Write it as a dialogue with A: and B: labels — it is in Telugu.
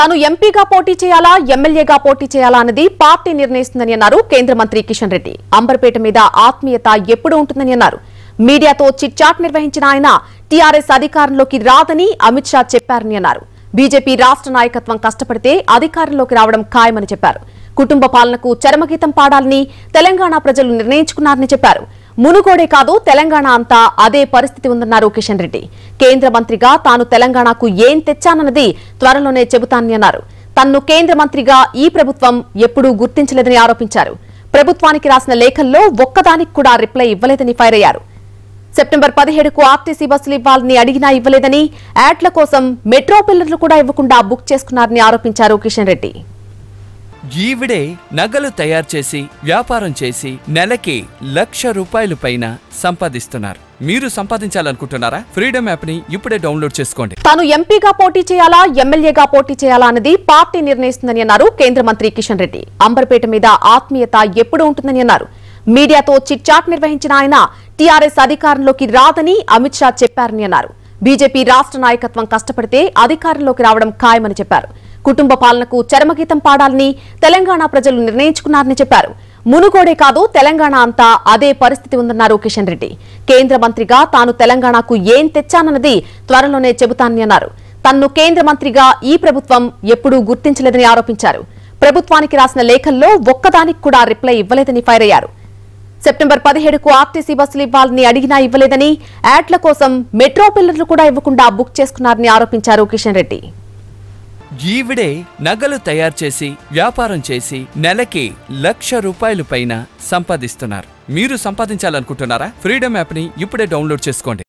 A: తాను ఎంపీగా పోటీ చేయాలా ఎమ్మెల్యేగా పోటీ చేయాలా అన్నది పార్టీ నిర్ణయిస్తుందని అన్నారు కేంద్ర మంత్రి కిషన్ రెడ్డి అంబర్పేట మీద ఆత్మీయత ఎప్పుడు ఉంటుందని అన్నారు మీడియాతో చిట్ చాట్ నిర్వహించిన ఆయన టీఆర్ఎస్ అధికారంలోకి రాదని అమిత్ షా చెప్పారని అన్నారు బీజేపీ రాష్ట్ర నాయకత్వం కష్టపడితే అధికారంలోకి రావడం ఖాయమని చెప్పారు కుటుంబ పాలనకు చరమగీతం పాడాలని తెలంగాణ ప్రజలు నిర్ణయించుకున్నారని చెప్పారు మునుగోడే కాదు తెలంగాణ అంతా అదే పరిస్థితి ఉందన్నారు కిషన్ రెడ్డి కేంద్ర మంత్రిగా తాను తెలంగాణకు ఏం తెచ్చానన్నది త్వరలోనే చెబుతానని అన్నారు తన్ను కేంద్ర మంత్రిగా ఈ ప్రభుత్వం ఎప్పుడూ గుర్తించలేదని ఆరోపించారు ప్రభుత్వానికి రాసిన లేఖల్లో ఒక్కదానికి కూడా రిప్లై ఇవ్వలేదని ఫైర్ అయ్యారు సెప్టెంబర్ పదిహేడుకు ఆర్టీసీ బస్సులు ఇవ్వాలని అడిగినా ఇవ్వలేదని యాడ్ల కోసం మెట్రో పిల్లర్లు కూడా ఇవ్వకుండా బుక్ చేసుకున్నారని ఆరోపించారు కిషన్ రెడ్డి
B: ఈవిడే నగలు తయారు చేసి వ్యాపారం చేసి నెలకి లక్ష రూపాయలు పైన సంపాదిస్తున్నారు మీరు సంపాదించాలనుకుంటున్నారా ఫ్రీడమ్ యాప్ని ఇప్పుడే డౌన్లోడ్ చేసుకోండి
A: తాను ఎంపీగా పోటీ చేయాలా ఎమ్మెల్యేగా పోటీ చేయాలా అన్నది పార్టీ నిర్ణయిస్తుందని అన్నారు కేంద్ర మంత్రి కిషన్ రెడ్డి అంబర్పేట మీద ఆత్మీయత ఎప్పుడు ఉంటుందని అన్నారు మీడియాతో చిట్ చాట్ నిర్వహించిన ఆయన టీఆర్ఎస్ అధికారంలోకి రాదని అమిత్ షా చెప్పారని అన్నారు బీజేపీ రాష్ట్ర నాయకత్వం కష్టపడితే అధికారంలోకి రావడం ఖాయమని చెప్పారు కుటుంబ పాలనకు చరమగీతం పాడాలని తెలంగాణ ప్రజలు నిర్ణయించుకున్నారని చెప్పారు మునుగోడే కాదు తెలంగాణ అంతా అదే పరిస్థితి ఉందన్నారు కిషన్ రెడ్డి కేంద్ర మంత్రిగా తాను తెలంగాణకు ఏం తెచ్చానన్నది త్వరలోనే చెబుతానని అన్నారు తన్ను కేంద్ర మంత్రిగా ఈ ప్రభుత్వం ఎప్పుడూ గుర్తించలేదని ఆరోపించారు ప్రభుత్వానికి రాసిన లేఖల్లో ఒక్కదానికి కూడా రిప్లై ఇవ్వలేదని ఫైర్ అయ్యారు సెప్టెంబర్ పదిహేడుకు ఆర్టీసీ బస్సులు ఇవ్వాలని అడిగినా ఇవ్వలేదని యాడ్ల కోసం మెట్రో పిల్లర్లు కూడా ఇవ్వకుండా బుక్ చేసుకున్నారని ఆరోపించారు కిషన్ రెడ్డి
B: ఈవిడే నగలు తయారు చేసి వ్యాపారం చేసి నెలకి లక్ష రూపాయలు పైన సంపాదిస్తున్నారు మీరు సంపాదించాలనుకుంటున్నారా ఫ్రీడమ్ యాప్ని ఇప్పుడే డౌన్లోడ్ చేసుకోండి